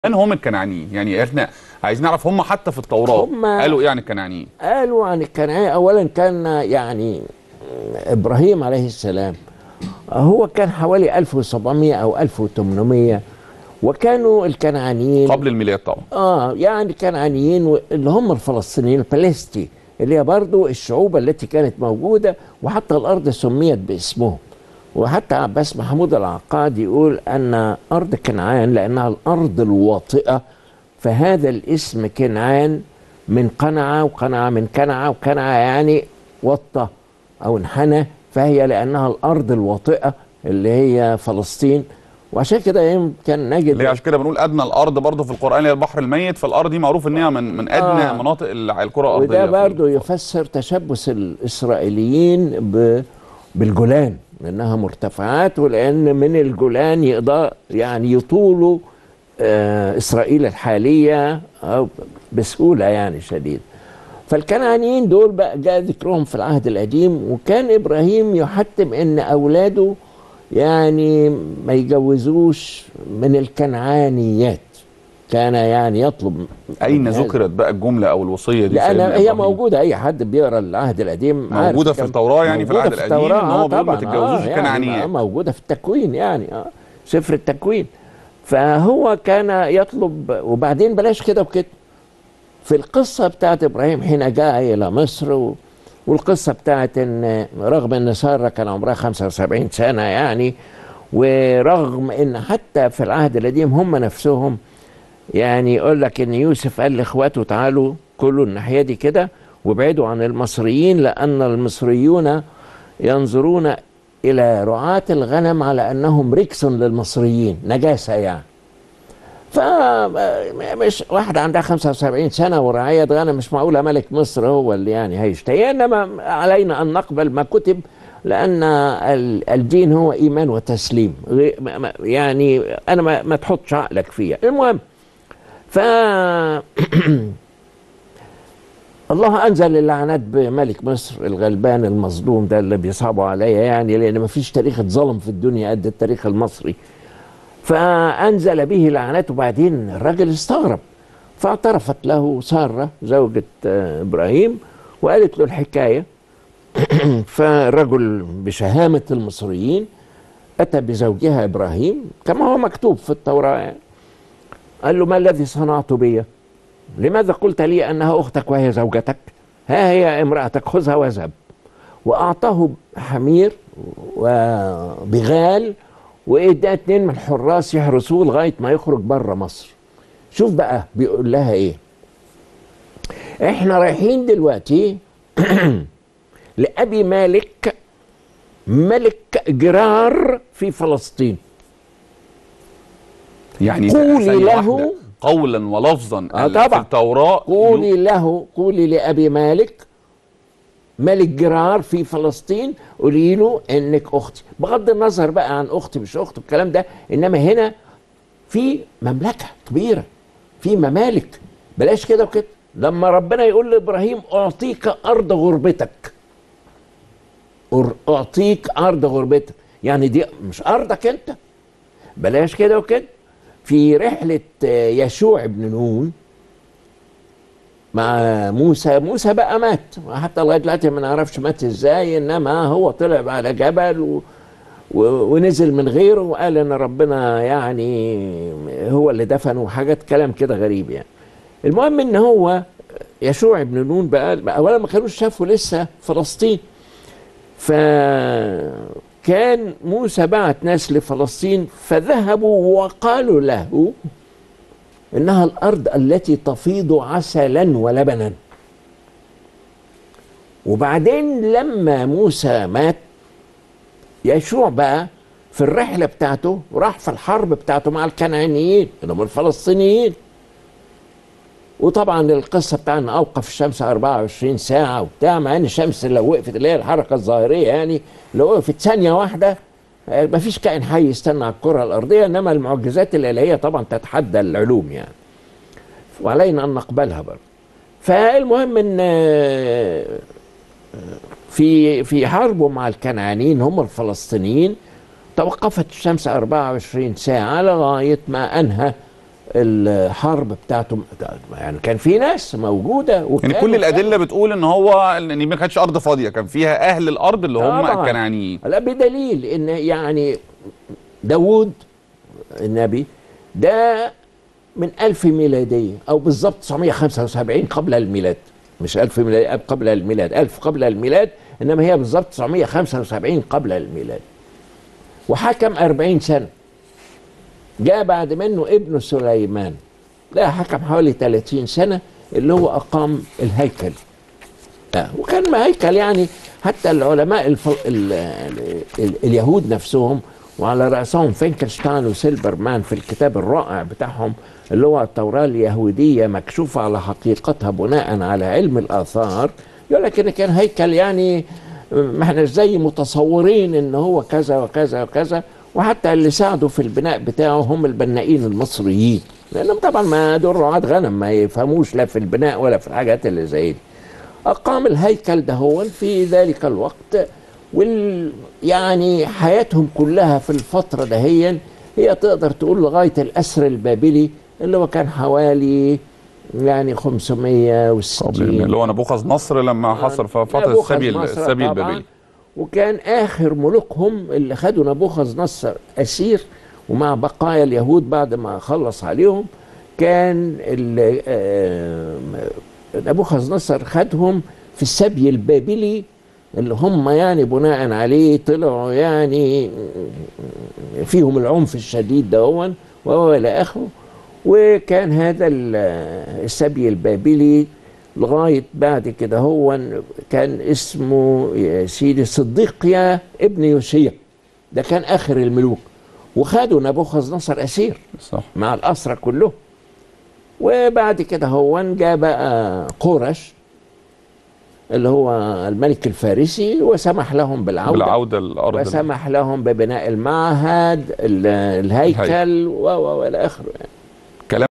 من هم الكنعانيين يعني احنا عايزين نعرف هم حتى في التوراة هم- قالوا ايه عن الكنعانيين قالوا عن الكنعانية أولا كان يعني إبراهيم عليه السلام هو كان حوالي 1700 أو 1800 وكانوا الكنعانيين قبل الميلاد طبعا اه يعني الكنعانيين و- اللي هم الفلسطينيين البالستي اللي هي برضو الشعوب التي كانت موجودة وحتى الأرض سميت باسمهم وحتى عباس محمود العقاد يقول أن أرض كنعان لأنها الأرض الواطئة فهذا الاسم كنعان من قنعة وقنعة من كنعة وكنعة يعني وطة أو انحنى فهي لأنها الأرض الواطئة اللي هي فلسطين وعشان كده يمكن نجد اللي هي عشان كده بنقول ادنى الارض برضه في القران هي البحر الميت فالارض دي معروف ان هي من من ادنى آه. مناطق ال- الكره الارضيه وده في- برضه يفسر تشبث الإسرائيليين ب... بالجولان لأنها مرتفعات ولأن من الجولان يقدر يعني يطولوا آه إسرائيل الحالية أو بسهولة يعني شديدة فالكنعانيين دول بقى جاء ذكرهم في العهد القديم وكان إبراهيم يحتم إن أولاده يعني ما يجوزوش من الكنعانيات كان يعني يطلب اين من هذا. ذكرت بقى الجمله او الوصيه دي لان سيدنا هي إبراهيم؟ موجوده اي حد بيقرا العهد القديم عارف موجودة في كم- التوراة يعني في موجودة العهد القديم التوراة، إن هو آه بيقول ما طبعاً، تتجوزوش آه الكنعانيات. يعني آه موجوده في التكوين يعني اه سفر التكوين فهو كان يطلب وبعدين بلاش كده وكده في القصه بتاعت ابراهيم حين جاء الى مصر و والقصه بتاعت ان رغم ان ساره كان عمرها 75 سنه يعني ورغم ان حتى في العهد القديم هم نفسهم يعني يقول لك ان يوسف قال لاخواته تعالوا كلوا الناحيه دي كده وابعدوا عن المصريين لان المصريون ينظرون الى رعاة الغنم على انهم ركس للمصريين نجاسه يعني فمش واحد عندها 75 سنه ورعايه غنم مش معقوله ملك مصر هو اللي يعني هيشتهي انما علينا ان نقبل ما كتب لان ال- الدين هو ايمان وتسليم غي- ما- ما- يعني انا ما, ما تحطش عقلك فيها المهم ف الله انزل اللعنات بملك مصر الغلبان المظلوم ده اللي بيصعبوا عليا يعني لان ما فيش تاريخ اتظلم في الدنيا قد التاريخ المصري فانزل به لعنات وبعدين الراجل استغرب فاعترفت له ساره زوجة آه، ابراهيم وقالت له الحكايه فالرجل بشهامه المصريين اتى بزوجها ابراهيم كما هو مكتوب في التوراه يعني. قال له ما الذي صنعت بي لماذا قلت لي انها اختك وهي زوجتك ها هي امراتك خذها واذهب واعطاه حمير وبغال وادى اتنين من الحراس يحرسوه لغايه ما يخرج بره مصر شوف بقى بيقول لها ايه احنا رايحين دلوقتي لابي مالك ملك جرار في فلسطين يعني قولي ثانية له- واحدة، قولا ولفظا آه ال- طبعا. في التوراة قولي له قولي لأبي مالك ملك جرار في فلسطين قولي له انك اختي بغض النظر بقى عن اختي مش اختي الكلام ده انما هنا في مملكه كبيره في ممالك بلاش كده وكده لما ربنا يقول لابراهيم اعطيك ارض غربتك أر- اعطيك ارض غربتك يعني دي مش ارضك انت بلاش كده وكده في رحله آه، يشوع بن نون مع موسى موسى بقى مات حتى لغايه دلوقتي ما نعرفش مات ازاي انما هو طلع على جبل و... و... ونزل من غيره وقال ان ربنا يعني هو اللي دفنه وحاجات كلام كده غريب يعني المهم ان هو يشوع بن نون بقى اولا ما كانوش شافوا لسه فلسطين فكان موسى بعت ناس لفلسطين فذهبوا وقالوا له انها الارض التي تفيض عسلا ولبنا وبعدين لما موسى مات يشوع بقى في الرحله بتاعته راح في الحرب بتاعته مع الكنعانيين اللي هم الفلسطينيين وطبعا القصه بتاعنا اوقف الشمس 24 ساعه وبتاع مع ان الشمس لو وقفت اللي هي الحركه الظاهريه يعني لو وقفت ثانيه واحده آه، مفيش كائن حي يستنى على الكره الارضيه انما المعجزات الالهيه طبعا تتحدى العلوم يعني وعلينا ان نقبلها برضه فالمهم ان آه، في في حربه مع الكنعانيين هم الفلسطينيين توقفت الشمس 24 ساعة لغاية ما أنهى الحرب بتاعته يعني كان في ناس موجوده يعني وكانوا كل الادله بتقول ان هو ان ما كانتش ارض فاضيه كان فيها اهل الارض اللي هم طبعاً. الكنعانيين لا بدليل ان يعني داوود النبي ده من 1000 ميلادية أو بالضبط 975 قبل الميلاد مش 1000 ميلاد قبل الميلاد 1000 قبل الميلاد إنما هي بالضبط 975 قبل الميلاد وحكم 40 سنة جاء بعد منه ابنه سليمان لا حكم حوالي 30 سنة اللي هو أقام الهيكل آه، وكان هيكل يعني حتى العلماء الف... ال... ال... ال... اليهود نفسهم وعلى رأسهم فينكرشتاين وسيلبرمان في الكتاب الرائع بتاعهم اللي هو التوراة اليهودية مكشوفة على حقيقتها بناء على علم الآثار يقول لك إن كان هيكل يعني ما احنا زي متصورين إن هو كذا وكذا وكذا وحتى اللي ساعدوا في البناء بتاعه هم البنائين المصريين لأنهم طبعا ما دول رعاة غنم ما يفهموش لا في البناء ولا في الحاجات اللي زي دي أقام الهيكل ده هو في ذلك الوقت وال يعني حياتهم كلها في الفترة دهيا هي تقدر تقول لغاية الأسر البابلي اللي هو كان حوالي يعني 560 اللي هو نبوخذ نصر لما حصل في فتره نبوخذ السبي نصر السبي طبعاً. البابلي وكان آخر ملوكهم اللي خدوا نبوخذ نصر أسير ومع بقايا اليهود بعد ما خلص عليهم كان ال- آه، نبوخذ نصر خدهم في السبي البابلي اللي هم يعني بناء عليه طلعوا يعني فيهم العنف الشديد دهون والى اخره وكان هذا ال- السبي البابلي لغايه بعد كده هو كان اسمه يا سيدي صديقيا ابن يوشيا ده كان اخر الملوك وخدوا نبوخذ نصر اسير صح مع الأسرة كلهم وبعد كده هو جاء بقى قرش اللي هو الملك الفارسي وسمح لهم بالعودة بالعوده الارض وسمح لهم ببناء المعهد ال- الهيكل و- و- والى اخره يعني.